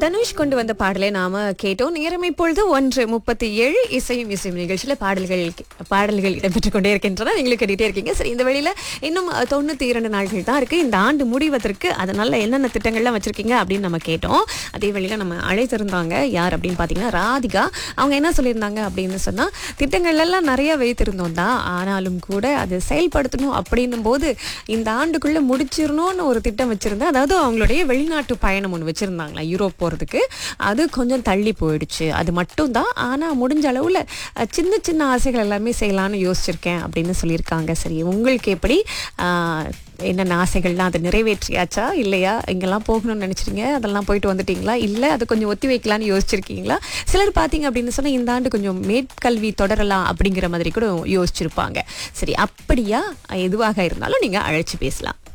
தனுஷ் கொண்டு வந்த பாடலை நாம கேட்டோம் நேரம் இப்பொழுது ஒன்று முப்பத்தி ஏழு இசையும் இசையும் நிகழ்ச்சியில பாடல்கள் பாடல்கள் இடம்பெற்றுக் கொண்டே இருக்கின்றன நீங்களும் கேட்டுட்டே இருக்கீங்க சரி இந்த வெளியில இன்னும் தொண்ணூத்தி இரண்டு நாட்கள் தான் இருக்கு இந்த ஆண்டு முடிவதற்கு அதனால என்னென்ன திட்டங்கள்லாம் வச்சிருக்கீங்க அப்படின்னு நம்ம கேட்டோம் அதே வழியில நம்ம அழைத்திருந்தாங்க யார் அப்படின்னு பாத்தீங்கன்னா ராதிகா அவங்க என்ன சொல்லியிருந்தாங்க அப்படின்னு சொன்னா திட்டங்கள் எல்லாம் நிறைய வைத்திருந்தோம் தான் ஆனாலும் கூட அது செயல்படுத்தணும் அப்படின்னும் போது இந்த ஆண்டுக்குள்ள முடிச்சிடணும்னு ஒரு திட்டம் வச்சிருந்தேன் அதாவது அவங்களுடைய வெளிநாட்டு பயணம் ஒன்று வச்சிருந்தாங்களா யூரோப் போறதுக்கு அது கொஞ்சம் தள்ளி போயிடுச்சு அது மட்டும் தான் ஆனா முடிஞ்ச அளவுல அஹ், சின்ன சின்ன ஆசைகள் எல்லாமே செய்யலாம்னு யோசிச்சிருக்கேன் அப்படின்னு சொல்லியிருக்காங்க சரி உங்களுக்கு எப்படி ஆஹ், என்னென்ன ஆசைகள்லாம் அதை நிறைவேற்றியாச்சா இல்லையா இங்கெல்லாம் போகணும்னு நினைச்சிருங்க அதெல்லாம் போயிட்டு வந்துட்டீங்களா இல்லை அதை கொஞ்சம் ஒத்தி வைக்கலாம்னு யோசிச்சிருக்கீங்களா சிலர் பார்த்தீங்க அப்படின்னு சொன்னா இந்த ஆண்டு கொஞ்சம் மேற்கல்வி தொடரலாம் அப்படிங்கிற மாதிரி கூட யோசிச்சிருப்பாங்க சரி அப்படியா எதுவாக இருந்தாலும் நீங்க அழைச்சு பேசலாம்